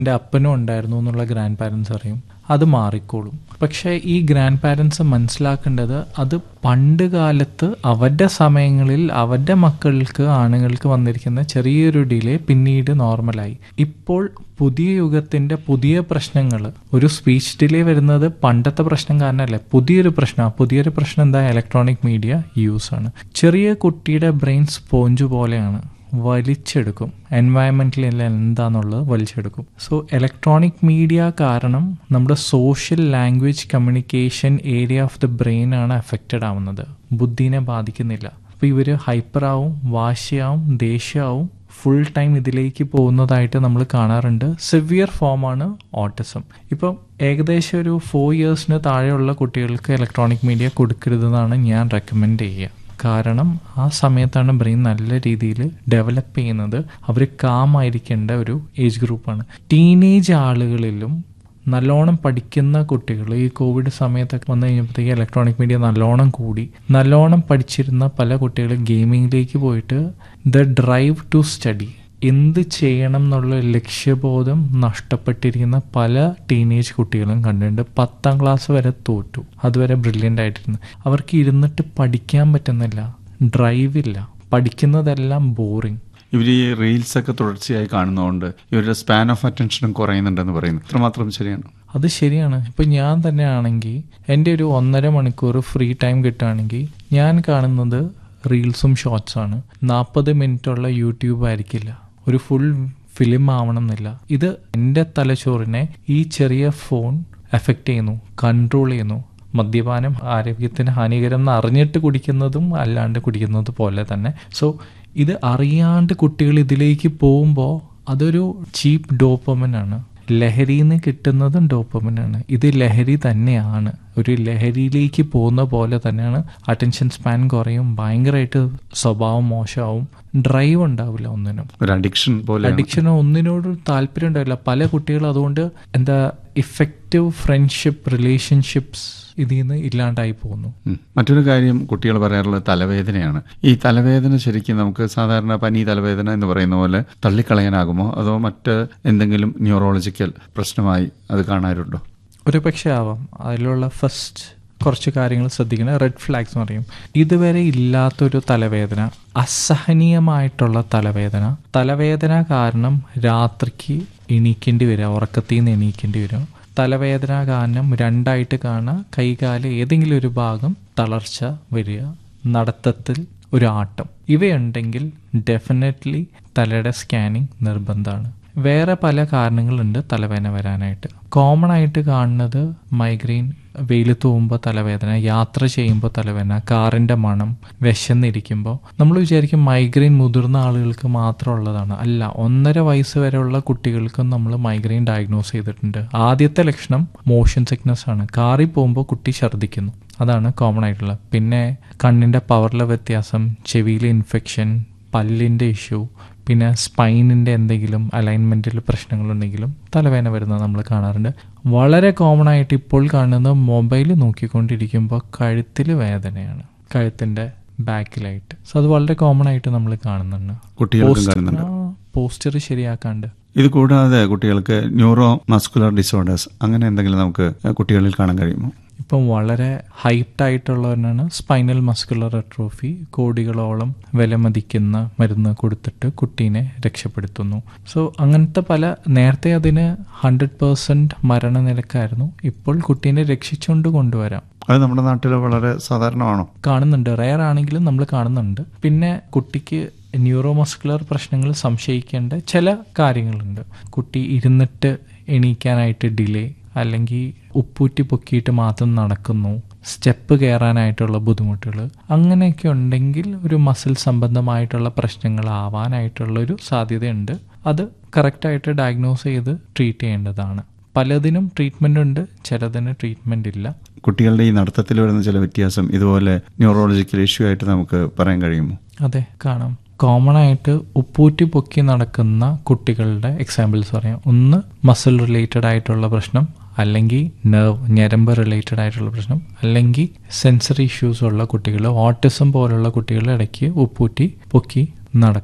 എൻ്റെ അപ്പനും ഉണ്ടായിരുന്നു എന്നുള്ള ഗ്രാൻഡ് പാരൻസ് അറിയും അത് മാറിക്കോളും പക്ഷേ ഈ ഗ്രാൻഡ് പാരൻസ് മനസ്സിലാക്കേണ്ടത് അത് പണ്ട് കാലത്ത് അവരുടെ സമയങ്ങളിൽ അവരുടെ മക്കൾക്ക് ആണുങ്ങൾക്ക് വന്നിരിക്കുന്ന ചെറിയൊരു ഡിലേ പിന്നീട് നോർമലായി ഇപ്പോൾ പുതിയ യുഗത്തിന്റെ പുതിയ പ്രശ്നങ്ങൾ ഒരു സ്പീച്ച് ഡിലേ വരുന്നത് പണ്ടത്തെ പ്രശ്നം കാരണമല്ല പുതിയൊരു പ്രശ്നം പുതിയൊരു പ്രശ്നം എന്താ ഇലക്ട്രോണിക് മീഡിയ യൂസ് ആണ് ചെറിയ കുട്ടിയുടെ ബ്രെയിൻ സ്പോഞ്ച് പോലെയാണ് വലിച്ചെടുക്കും എൻവയൺമെന്റിൽ എന്താന്നുള്ളത് വലിച്ചെടുക്കും സോ ഇലക്ട്രോണിക് മീഡിയ കാരണം നമ്മുടെ social language communication area of the brain ആണ് അഫക്റ്റഡ് ആവുന്നത് ബുദ്ധിനെ ബാധിക്കുന്നില്ല അപ്പോൾ ഇവർ ഹൈപ്പറാവും വാശിയാവും ദേഷ്യമാവും ഫുൾ ടൈം ഇതിലേക്ക് പോകുന്നതായിട്ട് നമ്മൾ കാണാറുണ്ട് സിവിയർ ഫോമാണ് ഓട്ടിസം ഇപ്പം ഏകദേശം ഒരു ഫോർ ഇയേഴ്സിന് താഴെയുള്ള കുട്ടികൾക്ക് ഇലക്ട്രോണിക് മീഡിയ കൊടുക്കരുതെന്നാണ് ഞാൻ റെക്കമെൻഡ് ചെയ്യുക കാരണം ആ സമയത്താണ് ബ്രെയിൻ നല്ല രീതിയിൽ ഡെവലപ്പ് ചെയ്യുന്നത് അവർ കാമായിരിക്കേണ്ട ഒരു ഏജ് ഗ്രൂപ്പാണ് ടീനേജ് ആളുകളിലും നല്ലോണം പഠിക്കുന്ന കുട്ടികൾ ഈ കോവിഡ് സമയത്തൊക്കെ വന്നു കഴിഞ്ഞപ്പോഴത്തേക്ക് ഇലക്ട്രോണിക് മീഡിയ നല്ലോണം കൂടി നല്ലോണം പഠിച്ചിരുന്ന പല കുട്ടികൾ ഗെയിമിങ്ങിലേക്ക് പോയിട്ട് ദ ഡ്രൈവ് ടു സ്റ്റഡി എന്ത് ചെയ്യണം എന്നുള്ള ലക്ഷ്യബോധം നഷ്ടപ്പെട്ടിരിക്കുന്ന പല ടീനേജ് കുട്ടികളും കണ്ടിട്ടുണ്ട് പത്താം ക്ലാസ് വരെ തോറ്റു അതുവരെ ബ്രില്യൻ്റ് ആയിട്ടിരുന്നു അവർക്ക് ഇരുന്നിട്ട് പഠിക്കാൻ പറ്റുന്നില്ല ഡ്രൈവ് ഇല്ല പഠിക്കുന്നതെല്ലാം ബോറിങ് ഇവർ ഈ റീൽസ് ഒക്കെ തുടർച്ചയായി കാണുന്നതുകൊണ്ട് ഇവരുടെ സ്പാൻ ഓഫ് അറ്റൻഷനും കുറയുന്നുണ്ടെന്ന് പറയുന്നു ഇത്രമാത്രം ശരിയാണ് അത് ശരിയാണ് ഇപ്പം ഞാൻ തന്നെ ആണെങ്കിൽ എൻ്റെ ഒരു ഒന്നര മണിക്കൂർ ഫ്രീ ടൈം കിട്ടുകയാണെങ്കിൽ ഞാൻ കാണുന്നത് റീൽസും ഷോർട്സാണ് നാൽപ്പത് മിനിറ്റുള്ള യൂട്യൂബ് ആയിരിക്കില്ല ഒരു ഫുൾ ഫിലിം ആവണം എന്നില്ല ഇത് എൻ്റെ തലച്ചോറിനെ ഈ ചെറിയ ഫോൺ എഫക്റ്റ് ചെയ്യുന്നു കൺട്രോൾ ചെയ്യുന്നു മദ്യപാനം ആരോഗ്യത്തിന് ഹാനികരം എന്ന് അറിഞ്ഞിട്ട് കുടിക്കുന്നതും അല്ലാണ്ട് കുടിക്കുന്നത് പോലെ തന്നെ സോ ഇത് അറിയാണ്ട് കുട്ടികൾ ഇതിലേക്ക് പോകുമ്പോൾ അതൊരു ചീപ്പ് ഡോപ്പമൻ ആണ് ലഹരിയിൽ നിന്ന് കിട്ടുന്നതും ഡോപ്പമിനാണ് ഇത് ലഹരി തന്നെയാണ് ഒരു ലഹരിയിലേക്ക് പോകുന്ന പോലെ തന്നെയാണ് അറ്റൻഷൻ സ്പാൻ കുറയും ഭയങ്കരമായിട്ട് സ്വഭാവം മോശമാവും ഡ്രൈവ് ഉണ്ടാവില്ല ഒന്നിനും ഒരു അഡിക്ഷൻ പോലെ അഡിക്ഷനോ ഒന്നിനോട് താല്പര്യം ഉണ്ടാവില്ല പല കുട്ടികളും അതുകൊണ്ട് എന്താ ഇഫക്റ്റീവ് ഫ്രണ്ട്ഷിപ്പ് റിലേഷൻഷിപ്സ് ഇതിൽ നിന്ന് ഇല്ലാണ്ടായി പോകുന്നു ഉം. മറ്റൊരു കാര്യം കുട്ടികൾ പറയാറുള്ളത് തലവേദനയാണ് ഈ തലവേദന ശരിക്കും നമുക്ക് സാധാരണ പനി തലവേദന എന്ന് പറയുന്ന പോലെ തള്ളിക്കളയാനാകുമോ അതോ മറ്റ് എന്തെങ്കിലും ന്യൂറോളജിക്കൽ പ്രശ്നമായി അത് കാണാറുണ്ടോ ഒരു പക്ഷേ ആവാം അതിലുള്ള ഫസ്റ്റ് കുറച്ച് കാര്യങ്ങൾ ശ്രദ്ധിക്കണം റെഡ് ഫ്ലാഗ്സ് എന്ന് പറയും ഇതുവരെ ഇല്ലാത്തൊരു തലവേദന അസഹനീയമായിട്ടുള്ള തലവേദന തലവേദന കാരണം രാത്രിക്ക് എണീക്കേണ്ടി വരിക ഉറക്കത്തിൽ നിന്ന് എണീക്കേണ്ടി വരും തലവേദന കാരണം രണ്ടായിട്ട് കാണുക കൈകാല് ഏതെങ്കിലും ഒരു ഭാഗം തളർച്ച വരിക നടത്തത്തിൽ ഒരു ആട്ടം ഇവയുണ്ടെങ്കിൽ ഡെഫിനറ്റ്ലി തലയുടെ സ്കാനിങ് നിർബന്ധമാണ് വേറെ പല കാരണങ്ങളുണ്ട് തലവേദന വരാനായിട്ട് കോമൺ ആയിട്ട് കാണുന്നത് മൈഗ്രെയിൻ വെയിലത്ത് പോകുമ്പോൾ തലവേദന യാത്ര ചെയ്യുമ്പോൾ തലവേദന കാറിന്റെ മണം വിശന്നിരിക്കുമ്പോൾ നമ്മൾ വിചാരിക്കും മൈഗ്രെയിൻ മുതിർന്ന ആളുകൾക്ക് മാത്രമുള്ളതാണ് അല്ല ഒന്നര വയസ്സ് വരെയുള്ള കുട്ടികൾക്കും നമ്മൾ മൈഗ്രെയിൻ ഡയഗ്നോസ് ചെയ്തിട്ടുണ്ട് ആദ്യത്തെ ലക്ഷണം മോഷൻ സിക്നസ് ആണ് കാറിൽ പോകുമ്പോൾ കുട്ടി ഛർദ്ദിക്കുന്നു അതാണ് കോമൺ ആയിട്ടുള്ളത് പിന്നെ കണ്ണിന്റെ പവറിലെ വ്യത്യാസം ചെവിയിലെ ഇൻഫെക്ഷൻ പല്ലിന്റെ ഇഷ്യൂ പിന്നെ സ്പൈനിന്റെ എന്തെങ്കിലും അലൈൻമെന്റിൽ പ്രശ്നങ്ങളുണ്ടെങ്കിലും തലവേദന വരുന്നത് നമ്മൾ കാണാറുണ്ട് വളരെ കോമൺ ആയിട്ട് ഇപ്പോൾ കാണുന്ന മൊബൈൽ നോക്കിക്കൊണ്ടിരിക്കുമ്പോൾ കഴുത്തിൽ വേദനയാണ് കഴുത്തിന്റെ ബാക്കിലായിട്ട് സോ അത് വളരെ കോമൺ ആയിട്ട് നമ്മൾ കാണുന്നുണ്ട് കുട്ടികൾക്കും കാണുന്നുണ്ട് പോസ്റ്റർ ശരിയാക്കാണ്ട് ഇത് കൂടാതെ കുട്ടികൾക്ക് ന്യൂറോ മസ്കുലർ ഡിസോർഡേഴ്സ് അങ്ങനെ എന്തെങ്കിലും നമുക്ക് കുട്ടികളിൽ കാണാൻ കഴിയുമോ ഇപ്പം വളരെ ഹൈറ്റ് ആയിട്ടുള്ളവരാണ് സ്പൈനൽ മസ്കുലർ അട്രോഫി കോടികളോളം വിലമതിക്കുന്ന മരുന്ന് കൊടുത്തിട്ട് കുട്ടീനെ രക്ഷപ്പെടുത്തുന്നു സോ അങ്ങനത്തെ പല നേരത്തെ അതിന് ഹൺഡ്രഡ് പേഴ്സൻറ്റ് മരണനിരക്കായിരുന്നു ഇപ്പോൾ കുട്ടീനെ രക്ഷിച്ചുകൊണ്ട് കൊണ്ടുവരാം അത് നമ്മുടെ നാട്ടിൽ വളരെ സാധാരണമാണോ കാണുന്നുണ്ട് റയർ ആണെങ്കിലും നമ്മൾ കാണുന്നുണ്ട് പിന്നെ കുട്ടിക്ക് ന്യൂറോ മസ്കുലർ പ്രശ്നങ്ങൾ സംശയിക്കേണ്ട ചില കാര്യങ്ങളുണ്ട് കുട്ടി ഇരുന്നിട്ട് എണീക്കാനായിട്ട് ഡിലേ അല്ലെങ്കിൽ ഉപ്പൂറ്റി പൊക്കിയിട്ട് മാത്രം നടക്കുന്നു സ്റ്റെപ്പ് കയറാനായിട്ടുള്ള ബുദ്ധിമുട്ടുകൾ അങ്ങനെയൊക്കെ ഉണ്ടെങ്കിൽ ഒരു മസിൽ സംബന്ധമായിട്ടുള്ള പ്രശ്നങ്ങൾ ആവാനായിട്ടുള്ള ഒരു സാധ്യതയുണ്ട് അത് കറക്റ്റായിട്ട് ഡയഗ്നോസ് ചെയ്ത് ട്രീറ്റ് ചെയ്യേണ്ടതാണ് പലതിനും ട്രീറ്റ്മെന്റ് ഉണ്ട് ചിലതിന് ട്രീറ്റ്മെന്റ് ഇല്ല കുട്ടികളുടെ ഈ നടത്തത്തിൽ വരുന്ന ചില വ്യത്യാസം ഇതുപോലെ ന്യൂറോളജിക്കൽ ഇഷ്യൂ ആയിട്ട് നമുക്ക് പറയാൻ കഴിയുമോ അതെ കാണാം കോമൺ ആയിട്ട് ഉപ്പൂറ്റി പൊക്കി നടക്കുന്ന കുട്ടികളുടെ എക്സാമ്പിൾസ് പറയാം ഒന്ന് മസിൽ റിലേറ്റഡ് ആയിട്ടുള്ള പ്രശ്നം അല്ലെങ്കിൽ നെർവ് ഞരമ്പ് റിലേറ്റഡ് ആയിട്ടുള്ള പ്രശ്നം അല്ലെങ്കിൽ സെൻസറി ഇഷ്യൂസ് ഉള്ള കുട്ടികൾ ഓട്ടിസം പോലുള്ള കുട്ടികൾ ഇടയ്ക്ക് ഉപ്പൂറ്റി പൊക്കി നടക്കുന്നു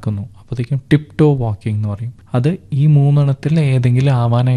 അപ്പോഴത്തേക്കും ടിപ് ടോ വാക്കിംഗ് എന്ന് പറയും അത് ഈ മൂന്നെണ്ണത്തിൽ ഏതെങ്കിലും ആവാനായിട്ട്